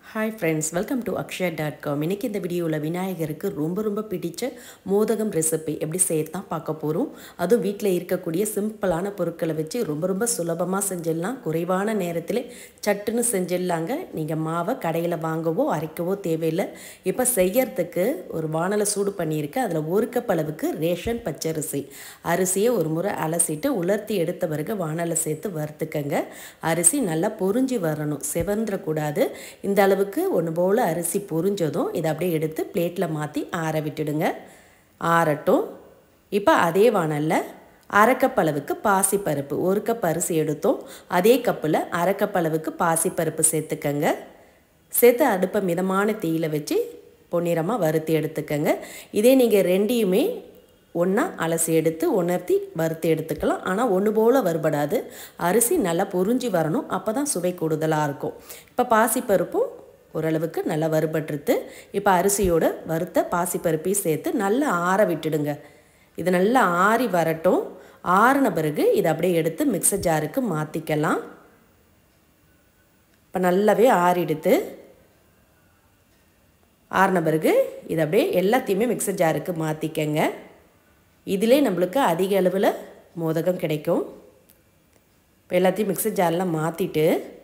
hi friends welcome to Akshaya dot com இன்றைக்கி இந்த வீடியோவில் விநாயகருக்கு ரொம்ப ரொம்ப பிடிச்ச மோதகம் ரெசிபி எப்படி செய்யத்தான் பார்க்க போகிறோம் அதுவும் வீட்டில் இருக்கக்கூடிய சிம்பிளான பொருட்களை வச்சு ரொம்ப ரொம்ப சுலபமாக செஞ்சிடலாம் குறைவான நேரத்தில் சட்டுன்னு செஞ்சிடலாங்க நீங்கள் மாவை கடையில் வாங்கவோ அரைக்கவோ தேவையில்லை இப்போ செய்யறதுக்கு ஒரு வானலை சூடு பண்ணியிருக்கேன் அதில் ஒரு கப் அளவுக்கு ரேஷன் பச்சரிசி அரிசியை ஒரு முறை அலசிட்டு உலர்த்தி எடுத்த பிறகு வானலை சேர்த்து வறுத்துக்கங்க அரிசி நல்லா பொரிஞ்சு வரணும் செவந்துடக்கூடாது இந்த அளவுக்கு ஒன்று போல் அரிசி பொரிஞ்சதும் இதை அப்படியே எடுத்து பிளேட்டில் மாற்றி ஆற விட்டுடுங்க ஆறட்டும் இப்போ அதே வானலில் அரை கப் அளவுக்கு பாசிப்பருப்பு ஒரு கப் அரிசி எடுத்தோம் அதே கப்பில் அரை கப் அளவுக்கு பாசிப்பருப்பு சேர்த்துக்கங்க சேர்த்து அடுப்பை மிதமான தீயில் வச்சு பொன்னிறமாக வறுத்து எடுத்துக்கங்க இதே நீங்கள் ரெண்டையுமே ஒன்றா அலசி எடுத்து உணர்த்தி வறுத்து எடுத்துக்கலாம் ஆனால் ஒன்று போல் வறுபடாது அரிசி நல்லா பொரிஞ்சு வரணும் அப்போ தான் சுவை கூடுதலாக இருக்கும் இப்போ பாசிப்பருப்பும் ஓரளவுக்கு நல்லா வறுபட்டுருது இப்போ அரிசியோட வறுத்த பாசிப்பருப்பையும் சேர்த்து நல்லா ஆற விட்டுடுங்க இது நல்லா ஆறி வரட்டும் ஆறின பிறகு இதை அப்படியே எடுத்து மிக்சர் ஜாருக்கு மாற்றிக்கலாம் இப்போ நல்லாவே ஆறிடுத்து ஆறின பிறகு இதை அப்படியே எல்லாத்தையுமே மிக்சர் ஜாருக்கு மாற்றிக்கங்க இதிலே நம்மளுக்கு அதிக அளவில் மோதகம் கிடைக்கும் இப்போ எல்லாத்தையும் மிக்சர் ஜாரில் மாற்றிட்டு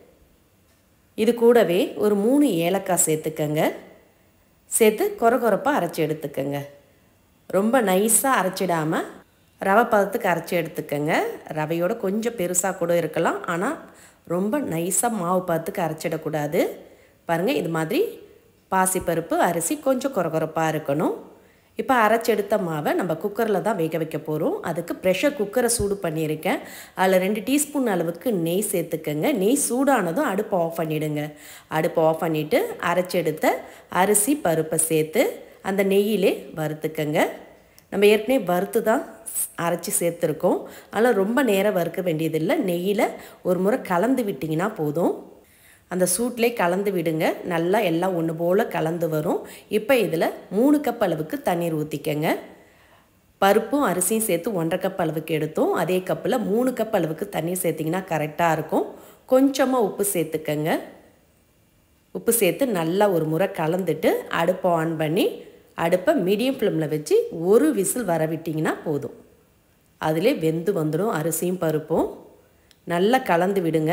இது கூடவே ஒரு மூணு ஏலக்காய் சேர்த்துக்கங்க சேர்த்து கொர கொரப்பாக அரைச்சி எடுத்துக்கங்க ரொம்ப நைஸாக அரைச்சிடாமல் ரவை பதத்துக்கு அரைச்சி எடுத்துக்கங்க ரவையோட கொஞ்சம் பெருசாக கூட இருக்கலாம் ஆனால் ரொம்ப நைஸாக மாவு பதத்துக்கு அரைச்சிடக்கூடாது பாருங்கள் இது மாதிரி பாசிப்பருப்பு அரிசி கொஞ்சம் கொரகொரப்பாக இருக்கணும் இப்போ அரைச்செடுத்த மாவை நம்ம குக்கரில் தான் வேக வைக்க போகிறோம் அதுக்கு ப்ரெஷர் குக்கரை சூடு பண்ணியிருக்கேன் அதில் ரெண்டு டீஸ்பூன் அளவுக்கு நெய் சேர்த்துக்கங்க நெய் சூடானதும் அடுப்பை ஆஃப் பண்ணிவிடுங்க அடுப்பை ஆஃப் பண்ணிவிட்டு அரைச்செடுத்த அரிசி பருப்பை சேர்த்து அந்த நெய்யிலே வறுத்துக்கங்க நம்ம ஏற்கனவே வறுத்து தான் அரைச்சி சேர்த்துருக்கோம் அதனால் ரொம்ப நேரம் வறுக்க வேண்டியதில்லை நெய்யில் ஒரு முறை கலந்து விட்டிங்கன்னா போதும் அந்த சூட்லேயே கலந்து விடுங்க நல்லா எல்லாம் ஒன்று போல் கலந்து வரும் இப்போ இதில் மூணு கப் அளவுக்கு தண்ணீர் ஊற்றிக்கங்க பருப்பும் அரிசியும் சேர்த்து ஒன்றரை கப் அளவுக்கு எடுத்தோம் அதே கப்பில் மூணு கப் அளவுக்கு தண்ணீர் சேர்த்திங்கன்னா கரெக்டாக இருக்கும் கொஞ்சமாக உப்பு சேர்த்துக்கங்க உப்பு சேர்த்து நல்லா ஒரு முறை கலந்துட்டு அடுப்பை ஆன் பண்ணி அடுப்பை மீடியம் ஃப்ளேமில் வச்சு ஒரு விசில் வர விட்டிங்கன்னா போதும் அதிலே வெந்து வந்துடும் அரிசியும் பருப்பும் நல்லா கலந்து விடுங்க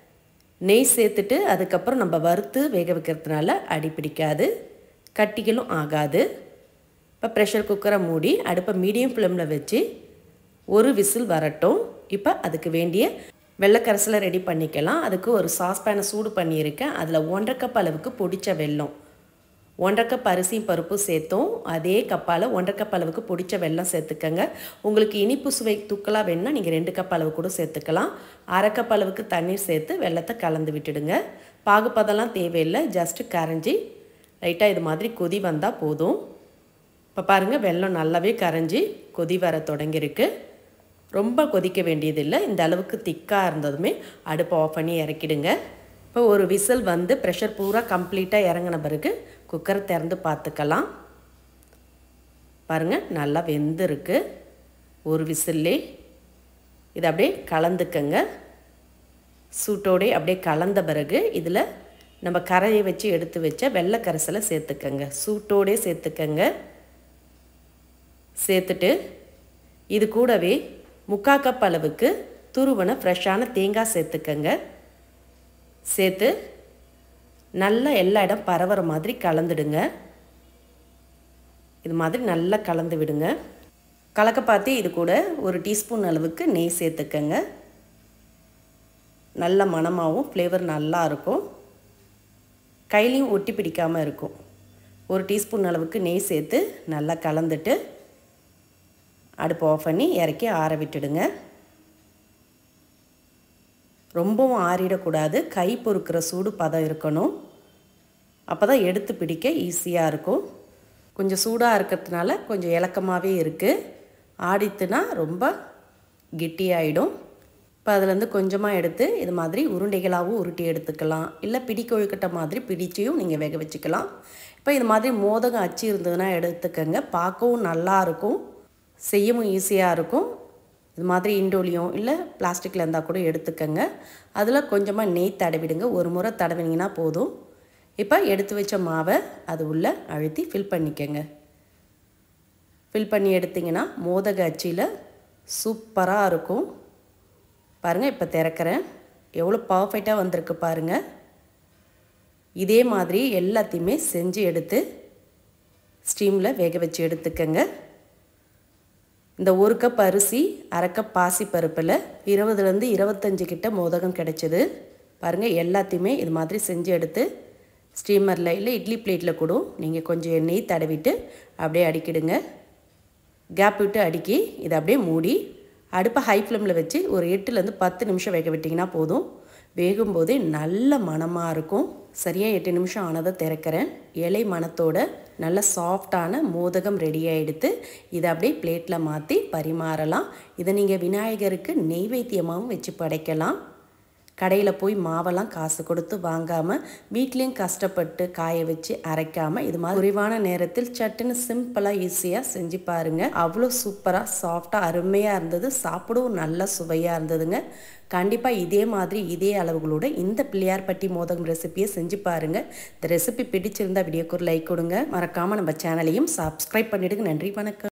நெய் சேர்த்துட்டு அதுக்கப்புறம் நம்ம வறுத்து வேக வைக்கிறதுனால அடி பிடிக்காது கட்டிகளும் ஆகாது இப்போ ப்ரெஷர் குக்கரை மூடி அடுப்பை மீடியம் ஃப்ளேமில் வச்சு ஒரு விசில் வரட்டும் இப்போ அதுக்கு வேண்டிய வெள்ளைக்கரசில் ரெடி பண்ணிக்கலாம் அதுக்கு ஒரு சாஸ்பேனை சூடு பண்ணியிருக்கேன் அதில் ஒன்றரை கப் அளவுக்கு பொடிச்ச வெல்லம் ஒன்றரை கப் அரிசியும் பருப்பும் சேர்த்தோம் அதே கப்பால் ஒன்றரை கப் அளவுக்கு பொடிச்ச வெல்லம் சேர்த்துக்கங்க உங்களுக்கு இனிப்பு சுவை தூக்கலாக வேணுன்னா நீங்கள் ரெண்டு கப் அளவு கூட சேர்த்துக்கலாம் அரை கப் அளவுக்கு தண்ணீர் சேர்த்து வெள்ளத்தை கலந்து விட்டுடுங்க பாகுப்பதெல்லாம் தேவையில்லை ஜஸ்ட்டு கரைஞ்சி லைட்டாக இது மாதிரி கொதி வந்தால் போதும் இப்போ பாருங்கள் வெல்லம் நல்லாவே கரைஞ்சி கொதி வர தொடங்கியிருக்கு ரொம்ப கொதிக்க வேண்டியதில்லை இந்த அளவுக்கு திக்காக இருந்ததுமே அடுப்பை ஆஃப் பண்ணி இறக்கிடுங்க இப்போ ஒரு விசில் வந்து ப்ரெஷர் பூரா கம்ப்ளீட்டாக இறங்கின பிறகு குக்கரை திறந்து பார்த்துக்கலாம் பாருங்கள் நல்லா வெந்திருக்கு ஒரு விசில்லே இதை அப்படியே கலந்துக்கங்க சூட்டோடே அப்படியே கலந்த பிறகு இதில் நம்ம கரையை வச்சு எடுத்து வச்ச வெள்ளை கரைசலை சேர்த்துக்கங்க சூட்டோடே சேர்த்துக்கங்க சேர்த்துட்டு இது கூடவே முக்கா கப் அளவுக்கு துருவன ஃப்ரெஷ்ஷான தேங்காய் சேர்த்துக்கங்க சேர்த்து நல்லா எல்லா இடம் பரவுற மாதிரி கலந்துடுங்க இது மாதிரி நல்லா கலந்து விடுங்க கலக்க பார்த்து இது கூட ஒரு டீஸ்பூன் அளவுக்கு நெய் சேர்த்துக்கங்க நல்ல மணமாகவும் ஃப்ளேவர் நல்லா இருக்கும் கையிலையும் ஒட்டி பிடிக்காமல் இருக்கும் ஒரு டீஸ்பூன் அளவுக்கு நெய் சேர்த்து நல்லா கலந்துட்டு அடுப்பு ஆஃப் பண்ணி இறக்கி ஆற விட்டுடுங்க ரொம்பவும் ஆறிடக்கூடாது கை பொறுக்கிற சூடு பதம் இருக்கணும் அப்போ தான் எடுத்து பிடிக்க ஈஸியாக இருக்கும் கொஞ்சம் சூடாக இருக்கிறதுனால கொஞ்சம் இலக்கமாகவே இருக்குது ஆடித்துனா ரொம்ப கெட்டியாயிடும் இப்போ அதுலேருந்து கொஞ்சமாக எடுத்து இது மாதிரி உருண்டைகளாகவும் உருட்டி எடுத்துக்கலாம் இல்லை பிடி கொழுக்கட்டை மாதிரி பிடிச்சியும் நீங்கள் வேக வச்சுக்கலாம் இப்போ இது மாதிரி மோதகம் அச்சு இருந்ததுன்னா எடுத்துக்கங்க பார்க்கவும் நல்லாயிருக்கும் செய்யவும் ஈஸியாக இருக்கும் இது மாதிரி இண்டோலியம் இல்லை பிளாஸ்டிக்கில் இருந்தால் கூட எடுத்துக்கங்க அதில் கொஞ்சமாக நெய் தடவிடுங்க ஒரு முறை தடவினீங்கன்னா போதும் இப்போ எடுத்து வச்ச மாவை அது உள்ளே அழுத்தி ஃபில் பண்ணிக்கங்க ஃபில் பண்ணி எடுத்திங்கன்னா மோதக அச்சியில் சூப்பராக இருக்கும் பாருங்கள் இப்போ திறக்கிறேன் எவ்வளோ பர்ஃபெக்டாக வந்திருக்கு பாருங்கள் இதே மாதிரி எல்லாத்தையுமே செஞ்சு எடுத்து ஸ்டீமில் வேக வச்சு எடுத்துக்கங்க இந்த ஒரு கப் அரிசி அரை கப் பாசி பருப்பில் இருபதுலேருந்து இருபத்தஞ்சி கிட்ட மோதகம் கிடைச்சிது பாருங்கள் எல்லாத்தையுமே இது மாதிரி செஞ்சு எடுத்து ஸ்டீமரில் இல்லை இட்லி பிளேட்டில் கூட நீங்கள் கொஞ்சம் எண்ணெய் தடவிட்டு அப்படியே அடிக்கிடுங்க கேப் விட்டு அடுக்கி இதை அப்படியே மூடி அடுப்பை ஹை ஃப்ளேமில் வச்சு ஒரு எட்டுலேருந்து பத்து நிமிஷம் வேக விட்டிங்கன்னா போதும் வேகும்போதே நல்ல மணமாக இருக்கும் சரியாக எட்டு நிமிஷம் ஆனதை திறக்கிறேன் இலை மணத்தோட நல்ல சாஃப்டான மோதகம் ரெடி ஆகிடுத்து இதை அப்படியே பிளேட்டில் மாற்றி பரிமாறலாம் இதை நீங்கள் விநாயகருக்கு நெய்வேத்தியமாகவும் வச்சு படைக்கலாம் கடையில் போய் மாவெல்லாம் காசு கொடுத்து வாங்காமல் வீட்லேயும் கஷ்டப்பட்டு காய வச்சு அரைக்காமல் இது மாதிரி குறைவான நேரத்தில் சட்டுன்னு சிம்பிளாக ஈஸியாக செஞ்சு பாருங்கள் அவ்வளோ சூப்பராக சாஃப்டாக அருமையாக இருந்தது சாப்பிடவும் நல்ல சுவையாக இருந்ததுங்க கண்டிப்பாக இதே மாதிரி இதே அளவுகளோட இந்த பிள்ளையார்பட்டி மோதகம் ரெசிபியை செஞ்சு பாருங்கள் இந்த ரெசிபி பிடிச்சிருந்தா வீடியோக்கு ஒரு லைக் கொடுங்க மறக்காமல் நம்ம சேனலையும் சப்ஸ்கிரைப் பண்ணிவிடுங்க நன்றி வணக்கம்